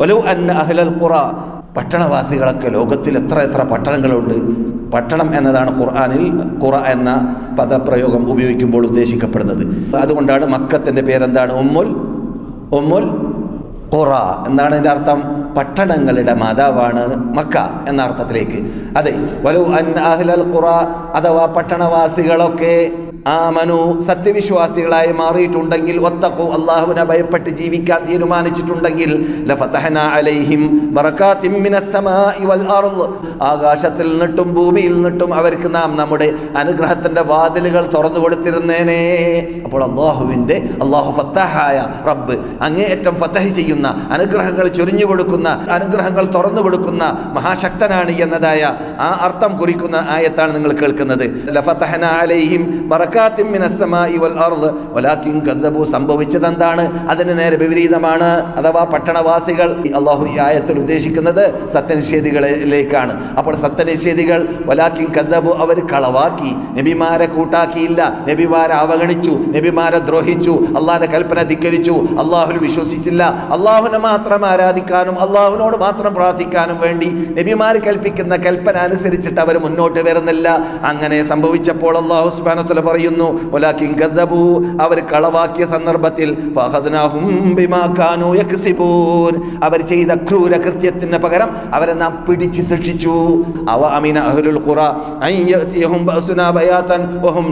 വലു അന്ന അഹ്ലൽ ഖുറ പട്ടണവാസികളൊക്കെ ലോകത്തിൽ എത്ര എത്ര പട്ടണങ്ങളുണ്ട് പട്ടണം എന്നതാണ് ഖുർആനിൽ ഖുറ എന്ന പദപ്രയോഗം ഉപയോഗിക്കുമ്പോൾ ഉദ്ദേശിക്കപ്പെടുന്നത് അതുകൊണ്ടാണ് മക്കത്തിൻ്റെ പേരെന്താണ് ഉമ്മുൽ ഉമ്മുൽ ഖുറ എന്താണ് ഇതിൻ്റെ അർത്ഥം പട്ടണങ്ങളുടെ മാതാവാണ് മക്ക എന്ന അർത്ഥത്തിലേക്ക് അതെ വലു അൻ അഹ്ലൽ ഖുറ അഥവാ പട്ടണവാസികളൊക്കെ ആമനു സത്യവിശ്വാസികളായി മാറിയിട്ടുണ്ടെങ്കിൽ ഒത്തക്കു അള്ളാഹുവിനെ ഭയപ്പെട്ട് ജീവിക്കാൻ തീരുമാനിച്ചിട്ടുണ്ടെങ്കിൽ ലഫതഹന അലൈഹിം ബറകാത്തിൻ മിനസ് സമാഇ വൽ അർദ് ആകാശത്തിൽ നിന്നിട്ടും ഭൂമിയിൽ നിന്നിട്ടും അവർക്ക് നാം നമ്മുടെ അനുഗ്രഹത്തിൻ്റെ വാതിലുകൾ തുറന്നു കൊടുത്തിരുന്നേനെ അപ്പോൾ അള്ളാഹുവിൻ്റെ അള്ളാഹു ഫത്തഹായ റബ്ബ് അങ്ങേയറ്റം ഫത്തഹ് ചെയ്യുന്ന അനുഗ്രഹങ്ങൾ ചൊരിഞ്ഞു കൊടുക്കുന്ന അനുഗ്രഹങ്ങൾ തുറന്നു കൊടുക്കുന്ന മഹാശക്തനാണ് എന്നതായ ആ അർത്ഥം കുറിക്കുന്ന ആയത്താണ് നിങ്ങൾ കേൾക്കുന്നത് ലഫതഹന അലൈഹിം ബറകാത്തിൻ മിനസ് സമാഇ വൽ അർദ് വലാകിൻ കദ്ദബു സംഭവിച്ചത് എന്താണ് അതിന് നേരെ വിപരീതമാണ് അഥവാ പട്ടണവാസികൾ അള്ളാഹു ഈ ആയത്തിൽ ഉദ്ദേശിക്കുന്നത് സത്യനിഷേധികളിലേക്കാണ് അപ്പോൾ സത്യനിഷേധികൾ വലാക്കിൻ കദ്ദബു അവർ കളവാക്കി നബിമാരെ കൂട്ടാക്കിയില്ല നബിമാരെ അവഗണിച്ചു നബിമാരെ ദ്രോഹിച്ചു അള്ളാഹിന്റെ കൽപ്പന ധിക്കരിച്ചു അള്ളാഹുൽ വിശ്വസിച്ചില്ല അള്ളാഹുവിനെ മാത്രം ആരാധിക്കാനും അള്ളാഹുവിനോട് മാത്രം പ്രാർത്ഥിക്കാനും വേണ്ടി നബിമാർ കൽപ്പിക്കുന്ന കൽപ്പന അനുസരിച്ചിട്ട് അവർ മുന്നോട്ട് വരുന്നില്ല അങ്ങനെ സംഭവിച്ചപ്പോൾ അള്ളാഹു സുബാനത്തുല പറയുന്നു ഒലാക്കിൻ ഗദ്ദബു അവർ കളവാക്കിയ സന്ദർഭത്തിൽ ഫഹദ്നാഹും ബിമാ കാനൂ യക്സിബൂൻ അവർ ചെയ്ത ക്രൂര കൃത്യത്തിന് പകരം അവരെ നാം പിടിച്ച് ശിക്ഷിച്ചു അവ അമീന അഹ്ലുൽ ഖുറ അൻ യഅതിയഹും ബഅസുനാ ബയാതൻ വഹും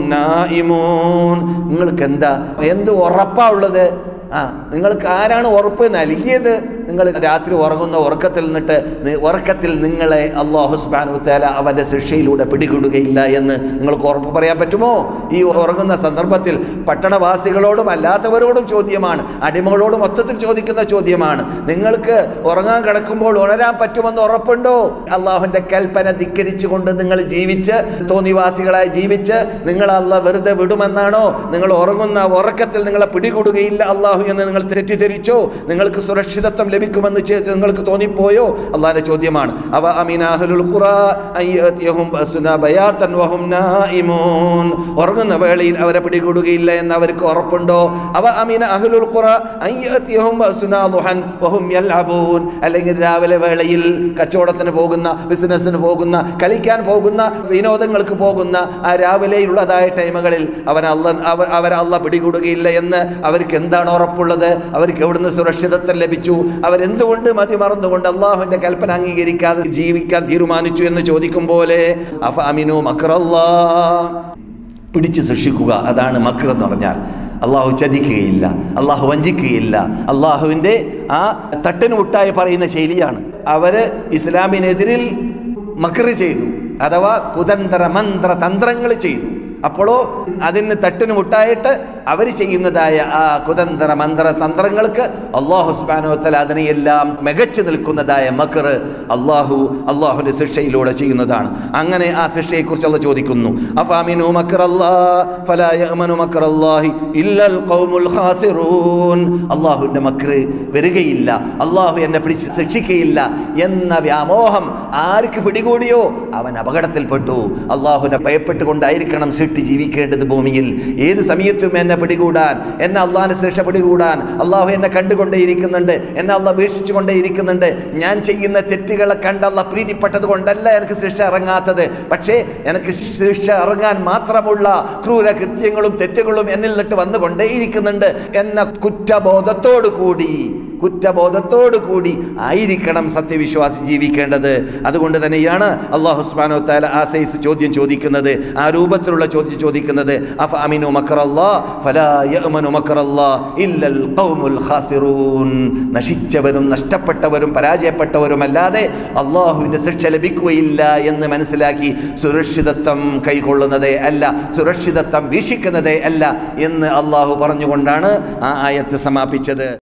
നായിമൂൻ നിങ്ങൾക്ക് എന്താ എന്ത് ഉറപ്പാ ഉള്ളത് ആ നിങ്ങൾക്ക് ആരാണ് ഉറപ്പ് നൽകിയത് നിങ്ങൾ രാത്രി ഉറങ്ങുന്ന ഉറക്കത്തിൽ നിന്നിട്ട് നി- ഉറക്കത്തിൽ നിങ്ങളെ അള്ളാഹു സുബ്ഹാനഹു തആല അവൻ്റെ ശിക്ഷയിലൂടെ പിടികൂടുകയില്ല എന്ന് നിങ്ങൾക്ക് ഉറപ്പ് പറയാൻ പറ്റുമോ ഈ ഉറങ്ങുന്ന സന്ദർഭത്തിൽ പട്ടണവാസികളോടും അല്ലാത്തവരോടും ചോദ്യമാണ് അടിമകളോടും മൊത്തത്തിൽ ചോദിക്കുന്ന ചോദ്യമാണ് നിങ്ങൾക്ക് ഉറങ്ങാൻ കിടക്കുമ്പോൾ ഉണരാൻ പറ്റുമെന്ന് ഉറപ്പുണ്ടോ അള്ളാഹുവിൻ്റെ കൽപ്പന ധിക്കരിച്ചുകൊണ്ട് നിങ്ങൾ ജീവിച്ച് തോന്നിവാസികളായി ജീവിച്ച് നിങ്ങൾ അല്ല വെറുതെ വിടുമെന്നാണോ നിങ്ങൾ ഉറങ്ങുന്ന ഉറക്കത്തിൽ നിങ്ങളെ പിടികൂടുകയില്ല അള്ളാഹു എന്ന് നിങ്ങൾ തെറ്റിദ്ധരിച്ചോ നിങ്ങൾക്ക് സുരക്ഷിതത്വം ലഭിക്കുമെന്ന് ചെ- നിങ്ങൾക്ക് തോന്നിപ്പോയോ അള്ളാഹിന്റെ ചോദ്യമാണ് അവ അമീനാഹുൽ ഖുറ അയ്യത്തിയഹും ബഅസുനാ ബയാതൻ വഹും നായിമൂൻ ഉറങ്ങുന്ന വേളയിൽ അവരെ പിടികൂടുകയില്ല എന്ന് അവർക്ക് ഉറപ്പുണ്ടോ അവ അമീന അഹ്ലുൽ ഖുറ അയ്യത്തിയഹും ബഅസുനാ ദുഹൻ വഹും യൽഅബൂൻ അല്ലെങ്കിൽ രാവിലെ വേളയിൽ കച്ചവടത്തിന് പോകുന്ന ബിസിനസ്സിന് പോകുന്ന കളിക്കാൻ പോകുന്ന വിനോദങ്ങൾക്ക് പോകുന്ന ആ രാവിലെയുള്ളതായ ടൈമുകളിൽ അവൻ അല്ല അവർ അവരെ അല്ല പിടികൂടുകയില്ല എന്ന് അവർക്ക് എന്താണ് ഉറപ്പുള്ളത് അവർക്ക് എവിടുന്ന് സുരക്ഷിതത്വം ലഭിച്ചു അവരെന്തുകൊണ്ട് മതി മറന്നുകൊണ്ട് അള്ളാഹുവിൻ്റെ കൽപ്പന അംഗീകരിക്കാതെ ജീവിക്കാൻ തീരുമാനിച്ചു എന്ന് ചോദിക്കും പോലെ അഫ അമിനു മക്രല്ലാ പിടിച്ച് ശിക്ഷിക്കുക അതാണ് മക്ർ എന്ന് പറഞ്ഞാൽ അള്ളാഹു ചതിക്കുകയില്ല അള്ളാഹു വഞ്ചിക്കുകയില്ല അള്ളാഹുവിൻ്റെ ആ തട്ടിന് മുട്ടായി പറയുന്ന ശൈലിയാണ് അവർ ഇസ്ലാമിനെതിരിൽ മക്ർ ചെയ്തു അഥവാ കുതന്ത്ര മന്ത്ര തന്ത്രങ്ങൾ ചെയ്തു അപ്പോഴോ അതിന് തട്ടിന് മുട്ടായിട്ട് അവർ ചെയ്യുന്നതായ ആ കുതന്ത്ര മന്ത്ര തന്ത്രങ്ങൾക്ക് അള്ളാഹു സുബാനോത്തല അതിനെയെല്ലാം മികച്ചു നിൽക്കുന്നതായ മക്കർ അള്ളാഹു അള്ളാഹുവിൻ്റെ ശിക്ഷയിലൂടെ ചെയ്യുന്നതാണ് അങ്ങനെ ആ ശിക്ഷയെക്കുറിച്ച് അള്ള ചോദിക്കുന്നു അഫാമിനു മക്കർ അള്ളാഹുവിൻ്റെ മക്കർ വരികയില്ല അള്ളാഹു എന്നെ പിടിച്ച് ശിക്ഷിക്കയില്ല എന്ന വ്യാമോഹം ആർക്ക് പിടികൂടിയോ അവൻ അപകടത്തിൽപ്പെട്ടു അള്ളാഹുവിനെ ഭയപ്പെട്ടുകൊണ്ടായിരിക്കണം സൃഷ്ടി ജീവിക്കേണ്ടത് ഭൂമിയിൽ ഏത് സമയത്തും എന്നെ പിടികൂടാൻ എന്നെ അള്ളാഹിന് ശിക്ഷ പിടികൂടാൻ അള്ളാഹു എന്നെ കണ്ടുകൊണ്ടേയിരിക്കുന്നുണ്ട് എന്നെ അള്ളാഹ് വീക്ഷിച്ചു കൊണ്ടേയിരിക്കുന്നുണ്ട് ഞാൻ ചെയ്യുന്ന തെറ്റുകളെ കണ്ട് അള്ളാഹ് പ്രീതിപ്പെട്ടത് കൊണ്ടല്ല എനിക്ക് ശിക്ഷ ഇറങ്ങാത്തത് പക്ഷേ എനിക്ക് ശിക്ഷ ഇറങ്ങാൻ മാത്രമുള്ള ക്രൂര കൃത്യങ്ങളും തെറ്റുകളും എന്നിൽ നിന്നിട്ട് വന്നുകൊണ്ടേയിരിക്കുന്നുണ്ട് എന്ന കുറ്റബോധത്തോടു കൂടി കുറ്റബോധത്തോടു കൂടി ആയിരിക്കണം സത്യവിശ്വാസി ജീവിക്കേണ്ടത് അതുകൊണ്ട് തന്നെയാണ് അള്ളാഹു സുബ്ഹാനഹു വതആല ആ സൈസ് ചോദ്യം ചോദിക്കുന്നത് ആ രൂപത്തിലുള്ള ചോദ്യം ചോദിക്കുന്നത് അഫ അമിനു മക്റല്ലാ ഫലാ യഅ്മനു മക്റല്ലാ ഇല്ലൽ ഖൗമുൽ ഖാസിറൂൻ നശിച്ചവരും നഷ്ടപ്പെട്ടവരും പരാജയപ്പെട്ടവരും അല്ലാതെ അള്ളാഹുവിൻ്റെ ശിക്ഷ ലഭിക്കുകയില്ല എന്ന് മനസ്സിലാക്കി സുരക്ഷിതത്വം കൈക്കൊള്ളുന്നതേ അല്ല സുരക്ഷിതത്വം വീക്ഷിക്കുന്നതേ അല്ല എന്ന് അള്ളാഹു പറഞ്ഞുകൊണ്ടാണ് ആ ആയത്ത് സമാപിച്ചത്